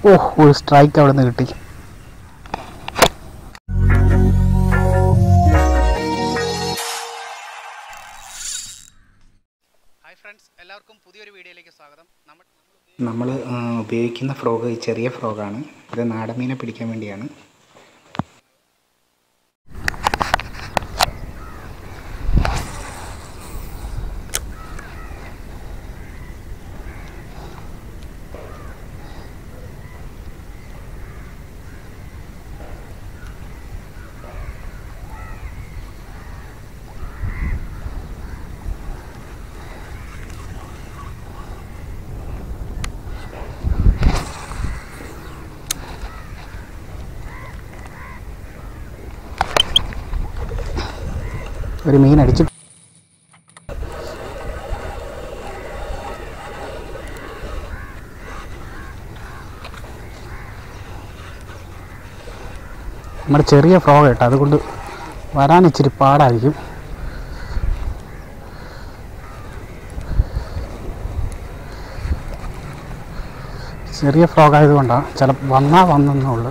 ഓ ഒരു സ്ട്രൈക്ക് അവിടെ നിന്ന് കിട്ടി ഹായ് ഫ്രണ്ട്സ് എല്ലാവർക്കും പുതിയൊരു വീഡിയോയിലേക്ക് സ്വാഗതം നമ്മൾ നമ്മൾ ഉപയോഗിക്കുന്ന ഫ്രോഗ് ഈ ചെറിയ ഫ്രോഗാണ് ഇത് നാടൻ മീനെ പിടിക്കാൻ വേണ്ടിയാണ് ഒരു മീൻ അടിച്ചു നമ്മുടെ ചെറിയ ഫ്രോഗ് കേട്ടോ അതുകൊണ്ട് വരാൻ ഇച്ചിരി പാടായിരിക്കും ചെറിയ ഫ്രോഗ് ആയതുകൊണ്ടാണ് ചില വന്നാൽ വന്നെന്നുള്ളു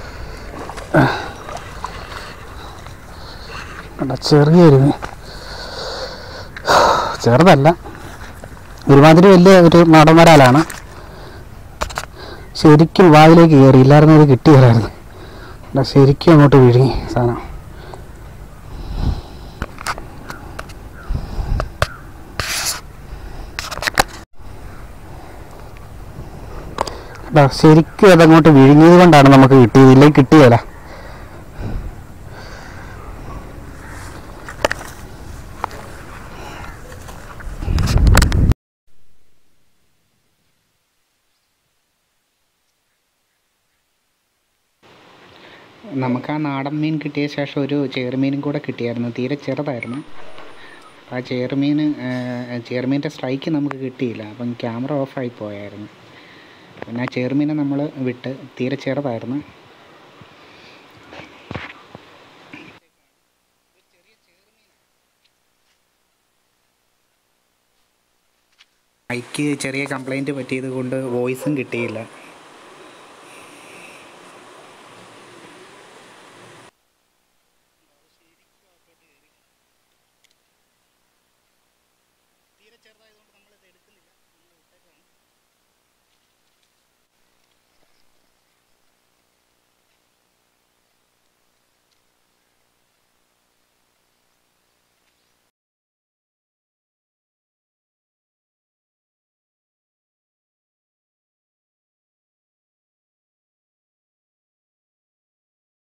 കണ്ടോ ചെറിയൊരു മീൻ ചെറുതല്ല ഒരുമാതിരി വലിയ ഒരു നടൻവരാലാണ് ശരിക്കും വാതിലേക്ക് കയറി ഇല്ലായിരുന്നു ഇത് കിട്ടിയതായിരുന്നു കണ്ടോ ശരിക്കും അങ്ങോട്ട് വിഴുങ്ങി സാധനം കണ്ടോ ശരിക്കും അതങ്ങോട്ട് വിഴുങ്ങിയത് കൊണ്ടാണ് നമുക്ക് കിട്ടിയത് ഇല്ലെങ്കിൽ കിട്ടിയല്ല നമുക്ക് ആ നാടൻ മീൻ കിട്ടിയ ശേഷം ഒരു ചേറുമീനും കൂടെ കിട്ടിയായിരുന്നു തീരെ ചെറുതായിരുന്നു ആ ചേറുമീൻ ചേറുമീൻ്റെ സ്ട്രൈക്ക് നമുക്ക് കിട്ടിയില്ല അപ്പം ക്യാമറ ഓഫായി പോയായിരുന്നു പിന്നെ ആ ചേറുമീനെ നമ്മൾ വിട്ട് തീരെ ചെറുതായിരുന്നു മൈക്ക് ചെറിയ കംപ്ലൈൻറ്റ് പറ്റിയത് കൊണ്ട് വോയിസും കിട്ടിയില്ല